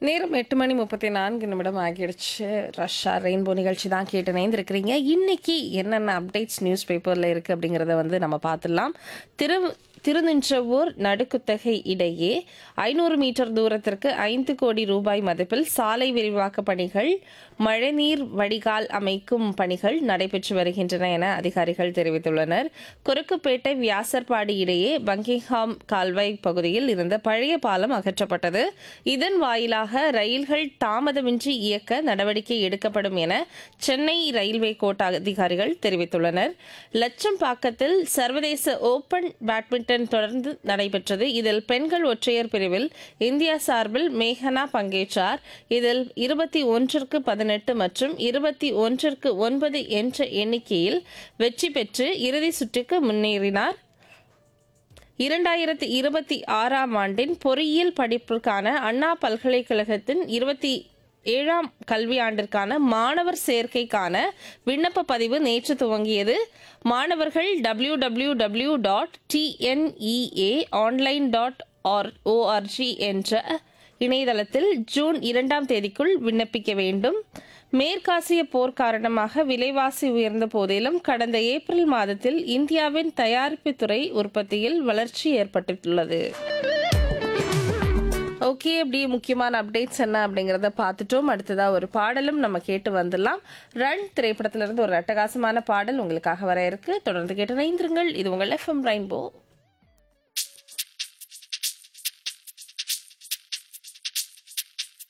நேரம் எட்டு மணி முப்பத்தி நான்கு நிமிடம் ஆகிடுச்சு ரஷ்யா ரெயின்போ நிகழ்ச்சி தான் கேட்டு இணைந்திருக்கிறீங்க இன்னைக்கு என்னென்ன அப்டேட்ஸ் நியூஸ் பேப்பரில் இருக்குது அப்படிங்கிறத வந்து நம்ம பார்த்துடலாம் திரு திருநின்றவூர் நடுக்குத்தகை இடையே ஐநூறு மீட்டர் தூரத்திற்கு ஐந்து கோடி ரூபாய் மதிப்பில் சாலை விரிவாக்க பணிகள் மழைநீர் வடிகால் அமைக்கும் பணிகள் நடைபெற்று வருகின்றன என அதிகாரிகள் தெரிவித்துள்ளனர் குறுக்குப்பேட்டை வியாசர்பாடி இடையே பங்கிங்ஹாம் கால்வாய் பகுதியில் இருந்த பழைய பாலம் அகற்றப்பட்டது இதன் வாயிலாக ரயில்கள் தாமதமின்றி இயக்க நடவடிக்கை எடுக்கப்படும் என சென்னை ரயில்வே கோட்ட அதிகாரிகள் தெரிவித்துள்ளனர் லட்சம்பாக்கத்தில் சர்வதேச ஓபன் பேட்மிண்டன் தொடர்ந்து நடைபெற்றது இதில் பெண்கள் ஒற்றையர் பிரிவில் இந்தியா சார்பில் மேகனா பங்கேற்றார் இதில் இருபத்தி ஒன்றிற்கு பதினெட்டு மற்றும் இருபத்தி ஒன்றிற்கு ஒன்பது என்ற எண்ணிக்கையில் வெற்றி பெற்று இறுதி சுற்றுக்கு முன்னேறினார் இரண்டாயிரத்தி இருபத்தி ஆறாம் ஆண்டின் பொறியியல் படிப்பிற்கான அண்ணா பல்கலைக்கழகத்தின் இருபத்தி ஏழாம் கல்வியாண்டிற்கான மாணவர் சேர்க்கைக்கான விண்ணப்ப பதிவு நேற்று துவங்கியது மாணவர்கள் W W W dot TNEA online dot R ORG என்ற இணையதளத்தில் ஜூன் இரண்டாம் தேதிக்குள் விண்ணப்பிக்க வேண்டும் மேற்காசிய போர் காரணமாக விலைவாசி உயர்ந்த போதிலும் கடந்த ஏப்ரல் மாதத்தில் இந்தியாவின் தயாரிப்புத் துறை உற்பத்தியில் வளர்ச்சி ஏற்பட்டுள்ளது ஓகே அப்படியே முக்கியமான அப்டேட்ஸ் என்ன அப்படிங்கிறத பார்த்துட்டோம் அடுத்ததா ஒரு பாடலும் நம்ம கேட்டு வந்துடலாம் ரன் திரைப்படத்திலிருந்து ஒரு அட்டகாசமான பாடல் உங்களுக்காக வர இருக்கு தொடர்ந்து கேட்டு இணைந்திருங்கள் இது உங்கள் எஃப்எம் ரெயின்போ